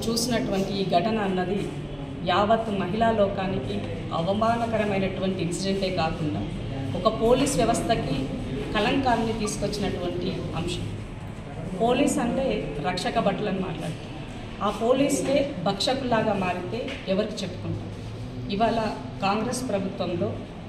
చూసినటువంటి ఈ ఘటన అన్నది యావత్ మహిళా లోకానికి అవమానకరమైనటువంటి ఇన్సిడెంటే కాకుండా ఒక పోలీస్ వ్యవస్థకి కలంకాన్ని తీసుకొచ్చినటువంటి అంశం పోలీస్ అంటే రక్షక భటులని మాట్లాడతారు ఆ పోలీసులే భక్షకులాగా మారితే ఎవరికి చెప్పుకుంటాం ఇవాళ కాంగ్రెస్ ప్రభుత్వంలో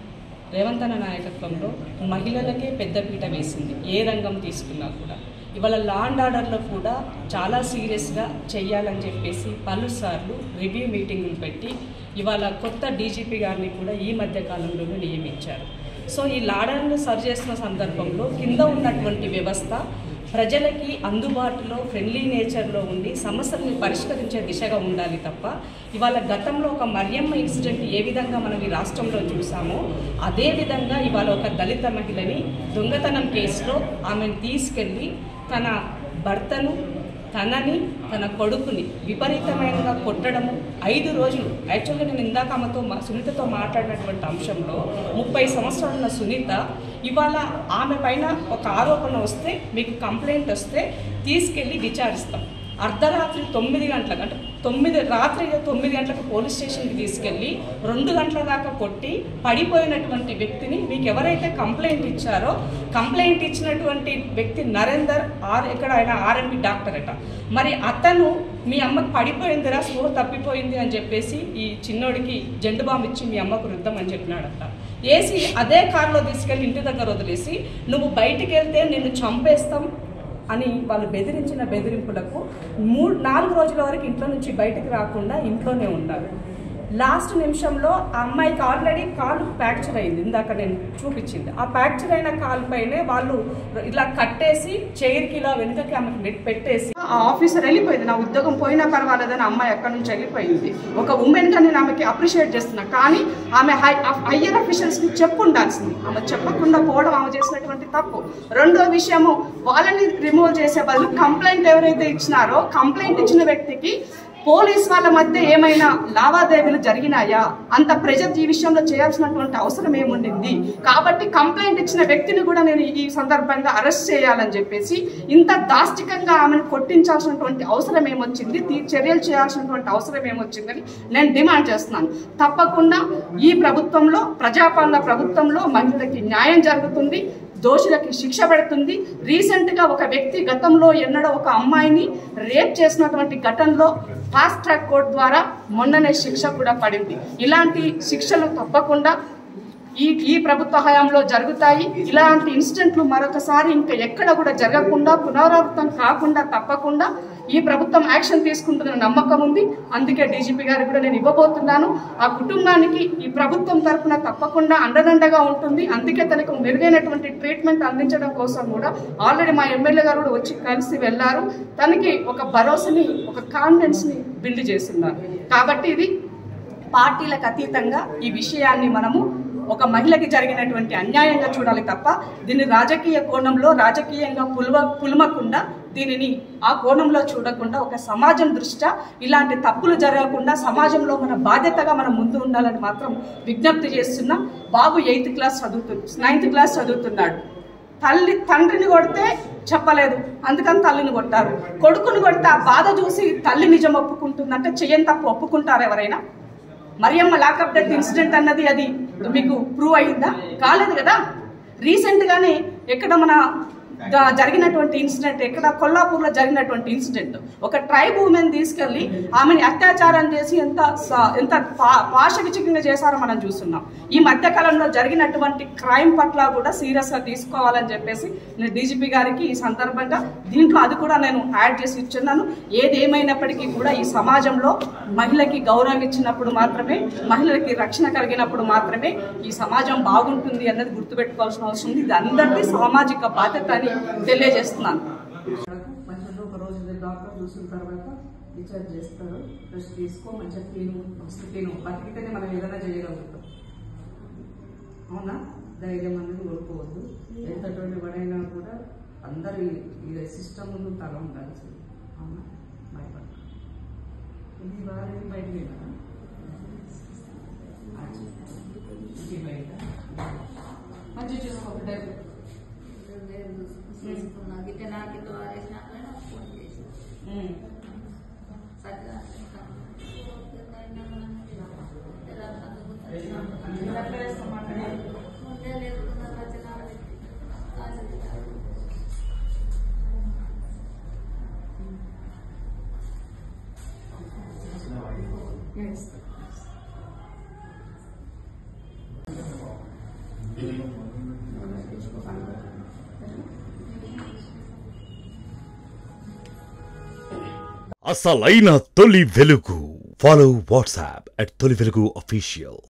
రేవంత్ అన్న నాయకత్వంలో మహిళలకే పెద్దపీట వేసింది ఏ రంగం తీసుకున్నా కూడా ఇవాళ లా అండ్ ఆర్డర్లో కూడా చాలా సీరియస్గా చెయ్యాలని చెప్పేసి పలుసార్లు రివ్యూ మీటింగులు పెట్టి ఇవాళ కొత్త డీజీపీ గారిని కూడా ఈ మధ్య కాలంలోనే నియమించారు సో ఈ లాడర్ను సరి చేసిన సందర్భంలో కింద ఉన్నటువంటి వ్యవస్థ ప్రజలకి అందుబాటులో ఫ్రెండ్లీ నేచర్లో ఉండి సమస్యల్ని పరిష్కరించే దిశగా ఉండాలి తప్ప ఇవాళ గతంలో ఒక మరియమ్మ ఇన్సిడెంట్ ఏ విధంగా మనం ఈ రాష్ట్రంలో చూసామో అదే విధంగా ఇవాళ ఒక దళిత మహిళని దొంగతనం కేసులో ఆమెను తీసుకెళ్ళి తన భర్తను తనని తన కొడుకుని విపరీతమైనగా కొట్టడము ఐదు రోజులు యాక్చువల్గా నేను ఇందాక ఆమెతో మా సునీతతో మాట్లాడినటువంటి అంశంలో ముప్పై సంవత్సరాల సునీత ఇవాళ ఆమె పైన ఒక ఆరోపణ వస్తే మీకు కంప్లైంట్ వస్తే తీసుకెళ్ళి విచారిస్తాం అర్ధరాత్రి తొమ్మిది గంటలకు అంటే తొమ్మిది రాత్రి తొమ్మిది గంటలకు పోలీస్ స్టేషన్కి తీసుకెళ్ళి రెండు గంటల దాకా కొట్టి పడిపోయినటువంటి వ్యక్తిని మీకు ఎవరైతే కంప్లైంట్ ఇచ్చారో కంప్లైంట్ ఇచ్చినటువంటి వ్యక్తి నరేందర్ ఆర్ ఇక్కడ ఆయన ఆర్ఎంపి డాక్టర్ అట మరి అతను మీ అమ్మకి పడిపోయిందిరా స్పృహ తప్పిపోయింది అని చెప్పేసి ఈ చిన్నోడికి జెండు బాంబు ఇచ్చి మీ అమ్మకు రుద్దమని చెప్పినాడట వేసి అదే కారులో తీసుకెళ్ళి ఇంటి దగ్గర వదిలేసి నువ్వు బయటికి వెళ్తే నిన్ను చంపేస్తాం అని వాళ్ళు బెదిరించిన బెదిరింపులకు మూడు నాలుగు రోజుల వరకు ఇంట్లో నుంచి బయటకు రాకుండా ఇంట్లోనే ఉన్నారు లాస్ట్ నిమిషంలో ఆ అమ్మాయికి ఆల్రెడీ కాలు ఫ్రాక్చర్ అయింది ఇందాక నేను చూపించింది ఆ ఫ్రాక్చర్ అయిన కాలు పైనే వాళ్ళు ఇలా కట్టేసి చైర్కి ఇలా వెనుకకి ఆమెకు నెట్ పెట్టేసి ఆ ఆఫీసర్ వెళ్ళిపోయింది నా ఉద్యోగం పోయినా పర్వాలేదని అమ్మాయి అక్కడి నుంచి వెళ్ళిపోయింది ఒక ఉమెన్గా నేను ఆమెకి అప్రిషియేట్ చేస్తున్నా కానీ ఆమె హై హయ్యర్ అఫీషియల్స్కి చెప్పు ఉండాల్సింది ఆమె చెప్పకుండా పోవడం ఆమె చేసినటువంటి తప్పు రెండో విషయము వాళ్ళని రిమూవ్ చేసే బదులు కంప్లైంట్ ఎవరైతే ఇచ్చినారో కంప్లైంట్ ఇచ్చిన వ్యక్తికి పోలీస్ వాళ్ళ మధ్య ఏమైనా లావాదేవీలు జరిగినాయా అంత ప్రెజర్ ఈ విషయంలో చేయాల్సినటువంటి అవసరం ఏముండింది కాబట్టి కంప్లైంట్ ఇచ్చిన వ్యక్తిని కూడా నేను ఈ సందర్భంగా అరెస్ట్ చేయాలని చెప్పేసి ఇంత దాష్టికంగా ఆమెను కొట్టించాల్సినటువంటి అవసరం ఏమొచ్చింది తీ- చర్యలు చేయాల్సినటువంటి అవసరం ఏమొచ్చిందని నేను డిమాండ్ చేస్తున్నాను తప్పకుండా ఈ ప్రభుత్వంలో ప్రజాపాలన ప్రభుత్వంలో మహిళలకి న్యాయం జరుగుతుంది దోషులకి శిక్ష పడుతుంది రీసెంట్గా ఒక వ్యక్తి గతంలో ఎన్నడో ఒక అమ్మాయిని రేప్ చేసినటువంటి ఘటనలో ఫాస్ట్ ట్రాక్ కోర్ట్ ద్వారా మొన్ననే శిక్ష కూడా పడింది ఇలాంటి శిక్షలు తప్పకుండా ఈ ఈ ప్రభుత్వ హయాంలో జరుగుతాయి ఇలాంటి ఇన్సిడెంట్లు మరొకసారి ఇంకా ఎక్కడ కూడా జరగకుండా పునరావృతం కాకుండా తప్పకుండా ఈ ప్రభుత్వం యాక్షన్ తీసుకుంటుందన్న నమ్మకం ఉంది అందుకే డీజీపీ గారికి కూడా నేను ఇవ్వబోతున్నాను ఆ కుటుంబానికి ఈ ప్రభుత్వం తరపున తప్పకుండా అండదండగా ఉంటుంది అందుకే తనకు మెరుగైనటువంటి ట్రీట్మెంట్ అందించడం కోసం కూడా ఆల్రెడీ మా ఎమ్మెల్యే గారు కూడా వచ్చి కలిసి వెళ్ళారు తనకి ఒక భరోసాని ఒక కాన్ఫిడెన్స్ని బిల్డ్ చేస్తున్నారు కాబట్టి ఇది పార్టీలకు అతీతంగా ఈ విషయాన్ని మనము ఒక మహిళకి జరిగినటువంటి అన్యాయంగా చూడాలి తప్ప దీన్ని రాజకీయ కోణంలో రాజకీయంగా పులువ పులుమకుండా దీనిని ఆ కోణంలో చూడకుండా ఒక సమాజం దృష్ట్యా ఇలాంటి తప్పులు జరగకుండా సమాజంలో మన బాధ్యతగా మనం ముందు ఉండాలని మాత్రం విజ్ఞప్తి చేస్తున్నాం బాబు ఎయిత్ క్లాస్ చదువుతు నైన్త్ క్లాస్ చదువుతున్నాడు తల్లి తండ్రిని కొడితే చెప్పలేదు అందుకని తల్లిని కొట్టారు కొడుకుని కొడితే ఆ బాధ చూసి తల్లి నిజం ఒప్పుకుంటుందంటే చెయ్యని తప్పు ఒప్పుకుంటారు ఎవరైనా మరియమ్మ లాకప్ డెత్ ఇన్సిడెంట్ అన్నది అది మీకు ప్రూవ్ అయిందా కాలేదు కదా రీసెంట్ గానే ఎక్కడ మన ద- జరిగినటువంటి ఇన్సిడెంట్ ఎక్కడ కొల్లాపూర్లో జరిగినటువంటి ఇన్సిడెంట్ ఒక ట్రైబ్ ఉమెన్ తీసుకెళ్లి ఆమెని అత్యాచారం చేసి ఎంత స- ఎంత పా- పాశవిచికంగా చేశారో మనం చూస్తున్నాం ఈ మధ్య కాలంలో జరిగినటువంటి క్రైమ్ పట్ల కూడా సీరియస్ గా తీసుకోవాలని చెప్పేసి నేను డీజీపీ గారికి ఈ సందర్భంగా దీంట్లో అది కూడా నేను యాడ్ చేసి ఇచ్చున్నాను ఏది ఏమైనప్పటికీ కూడా ఈ సమాజంలో మహిళకి గౌరవం ఇచ్చినప్పుడు మాత్రమే మహిళలకి రక్షణ కలిగినప్పుడు మాత్రమే ఈ సమాజం బాగుంటుంది అన్నది గుర్తుపెట్టుకోవాల్సిన అవసరం ఉంది ఇది అందరికీ సామాజిక బాధ్యత అని తెలియజేస్తున్నాను మంచిగా ఒక రోజు డాక్టర్ చూసిన తర్వాత డిశ్చార్జ్ చేస్తారు రెస్ట్ తీసుకో మంచిగా తిను మస్తు తిను బతికితేనే మనం ఏదైనా చేయగలుగుతాం అవునా ధైర్యం అనేది కోల్పోవద్దు ఎంతటువంటి వాడైనా కూడా అందరి ఈ సిస్టమ్ ముందు తల ఉండాల్సింది అవునా భయపడ ఇది వారేది బయట ఇది బయట మంచిగా చూసుకో డైరెక్ట్ చూసుకున్నా గిట్ట నాకు ఇట్లా వారేసినట్లే నాకు ఫోన్ చేసి చక్కగా నేను ఇస్తాను అసలైన తొలి వెలుగు ఫాలో వాట్సాప్ అట్ తొలి వెలుగు అఫీషియల్